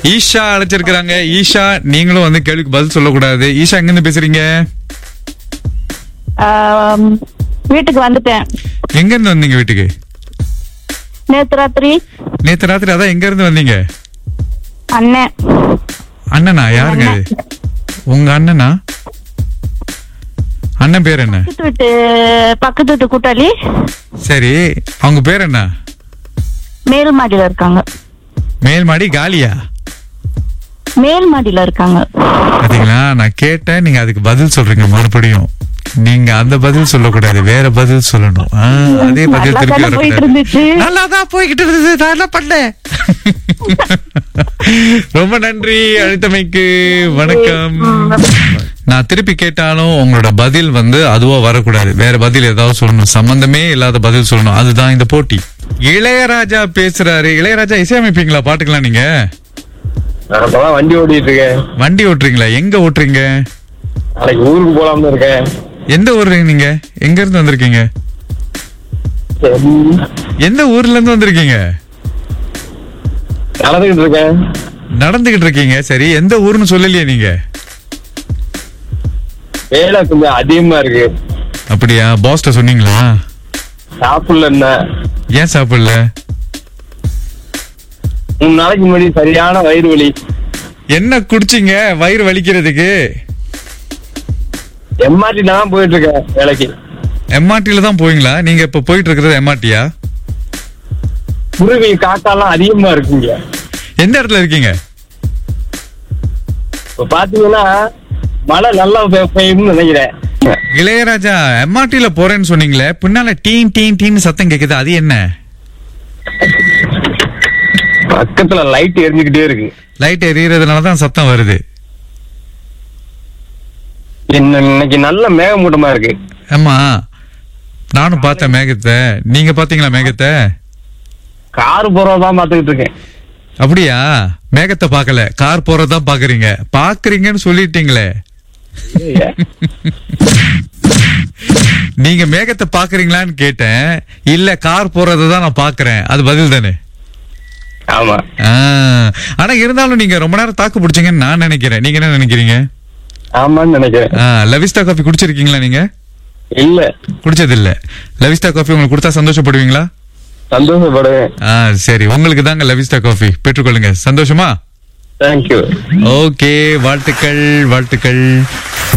ஈஷா அழைச்சிருக்கிறாங்க ஈஷா நீங்களும் வந்து கேள்விக்கு பதில் சொல்லக்கூடாது ஈஷா எங்க இருந்து பேசுறீங்க ஆம், வீட்டுக்கு வந்துட்டேன் எங்க இருந்து வந்தீங்க வீட்டுக்கு நேத்து ராத்திரி நேத்து ராத்திரி அதான் எங்க இருந்து வந்தீங்க அண்ணன் அண்ணனா யாருங்க அது உங்க அண்ணனா அண்ணன் பேர் என்ன பக்கத்து வீட்டு பக்கத்து வீட்டு கூட்டாளி சரி அவங்க பேர் என்ன மேல் மாடியில இருக்காங்க மேல் மாடி காலியா மேல் மாடியில இருக்காங்க பாத்தீங்களா நான் கேட்டேன் நீங்க அதுக்கு பதில் சொல்றீங்க மறுபடியும் நீங்க அந்த பதில் சொல்லக்கூடாது வேற பதில் சொல்லணும் ஆ, அதே பதில் நல்லா திருப்பி தானே போயிட்டு வரக்கூடாது இருந்துச்சு. நல்லா தான் போய்கிட்டு இருந்தது நான் என்ன பண்ணேன் ரொம்ப நன்றி அழைத்தமைக்கு வணக்கம் நான் திருப்பி கேட்டாலும் உங்களோட பதில் வந்து அதுவா வரக்கூடாது வேற பதில் ஏதாவது சொல்லணும் சம்பந்தமே இல்லாத பதில் சொல்லணும் அதுதான் இந்த போட்டி இளையராஜா பேசுறாரு இளையராஜா இசையமைப்பீங்களா பாட்டுக்கலாம் நீங்க நான் இப்பதான் வண்டி ஓட்டிட்டு இருக்கேன் வண்டி ஓட்டுறீங்களா எங்க ஓட்டுறீங்க நாளைக்கு ஊருக்கு போலாம்னு இருக்கேன் எந்த ஊரு நீங்க எங்க இருந்து வந்திருக்கீங்க எந்த ஊர்ல இருந்து வந்திருக்கீங்க நடந்துகிட்டு இருக்கேன் நடந்துகிட்டு இருக்கீங்க சரி எந்த ஊர்னு சொல்லலையே நீங்க வேலை கொஞ்சம் அதிகமா இருக்கு அப்படியா பாஸ்ட சொன்னீங்களா சாப்பிடல என்ன ஏன் சாப்பிடல மூணு நாளைக்கு முன்னாடி சரியான வயிறு வலி என்ன குடிச்சீங்க வயிறு வலிக்கிறதுக்கு எம்ஆர்டி தான் போயிட்டு இருக்கேன் வேலைக்கு எம்ஆர்டில தான் போவீங்களா நீங்க இப்ப போயிட்டு இருக்கிறது எம்ஆர்டியா குருவி காக்காலாம் அதிகமா இருக்குங்க எந்த இடத்துல இருக்கீங்க இப்ப பாத்தீங்கன்னா மழை நல்லா பெ- பெய்யும்னு நினைக்கிறேன் இளையராஜா எம்ஆர்டில போறேன்னு சொன்னீங்களே பின்னால டீன் டீன் டீன் சத்தம் கேக்குது அது என்ன பக்கத்துல லைட் எரிஞ்சுக்கிட்டே இருக்கு லைட் எரியறதுனால தான் சத்தம் வருது என்ன இன்னைக்கு நல்ல மேகமூட்டமா இருக்கு ஆமா நானும் பார்த்தேன் மேகத்தை நீங்க பாத்தீங்களா மேகத்தை கார் போறதான் பாத்துக்கிட்டு இருக்கேன் அப்படியா மேகத்தை பார்க்கல கார் போறதான் பாக்குறீங்க பாக்குறீங்கன்னு சொல்லிட்டீங்களே நீங்க மேகத்தை பாக்குறீங்களான்னு கேட்டேன் இல்ல கார் போறதை தான் நான் பாக்குறேன் அது பதில் தானே ஆமா ஆ, ஆனா இருந்தாலும் நீங்க ரொம்ப நேரம் தாக்கு பிடிச்சீங்கன்னு நான் நினைக்கிறேன் நீங்க என்ன நினைக்கிறீங்க ஆமான்னு நினைக்கிறேன் ஆ, லவிஸ்டா காஃபி குடிச்சிருக்கீங்களா நீங்க இல்ல குடிச்சது இல்ல லவிஸ்டா காஃபி உங்களுக்கு கொடுத்தா சந்தோஷப்படுவீங்களா சந்தோஷப்படுவேன் ஆ சரி உங்களுக்கு தாங்க லவிஸ்டா காஃபி பெற்றுக்கொள்ளுங்க சந்தோஷமா தேங்க்யூ ஓகே வாழ்த்துக்கள் வாழ்த்துக்கள்